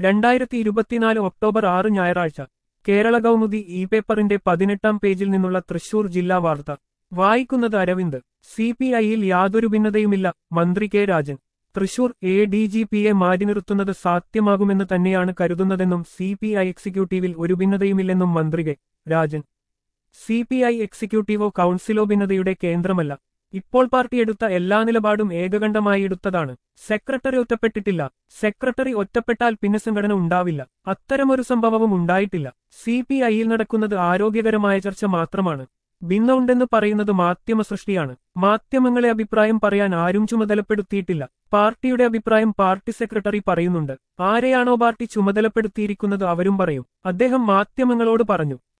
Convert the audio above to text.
രണ്ടായിരത്തി ഇരുപത്തിനാല് ഒക്ടോബർ ആറ് ഞായറാഴ്ച കേരള കൗമുദി ഇ പേപ്പറിന്റെ പതിനെട്ടാം പേജിൽ നിന്നുള്ള തൃശൂർ ജില്ലാ വാർത്ത വായിക്കുന്നത് അരവിന്ദ് സി പി ഐയിൽ യാതൊരു ഭിന്നതയുമില്ല മന്ത്രി K Rajan Thrissur A D G പിയെ മാറ്റി നിർത്തുന്നത് സാധ്യമാകുമെന്ന് തന്നെയാണ് കരുതുന്നതെന്നും സി പി ഐ എക്സിക്യൂട്ടീവിൽ ഒരു ഭിന്നതയുമില്ലെന്നും മന്ത്രി K Rajan C P I എക്സിക്യൂട്ടീവോ കൗൺസിലോ ഭിന്നതയുടെ കേന്ദ്രമല്ല ഇപ്പോൾ പാർട്ടി എടുത്ത എല്ലാ നിലപാടും ഏകകണ്ഠമായി എടുത്തതാണ് സെക്രട്ടറി ഒറ്റപ്പെട്ടിട്ടില്ല സെക്രട്ടറി ഒറ്റപ്പെട്ടാൽ പിന്നെ സംഘടന ഉണ്ടാവില്ല അത്തരമൊരു സംഭവവും ഉണ്ടായിട്ടില്ല സി പി ഐയിൽ നടക്കുന്നത് ആരോഗ്യകരമായ ചർച്ച മാത്രമാണ് ഭിന്നമുണ്ടെന്ന് പറയുന്നത് മാധ്യമ സൃഷ്ടിയാണ് മാധ്യമങ്ങളെ അഭിപ്രായം പറയാൻ ആരും ചുമതലപ്പെടുത്തിയിട്ടില്ല പാർട്ടിയുടെ അഭിപ്രായം പാർട്ടി സെക്രട്ടറി പറയുന്നുണ്ട് ആരെയാണോ പാർട്ടി ചുമതലപ്പെടുത്തിയിരിക്കുന്നത് അവരും പറയും അദ്ദേഹം മാധ്യമങ്ങളോട് പറഞ്ഞു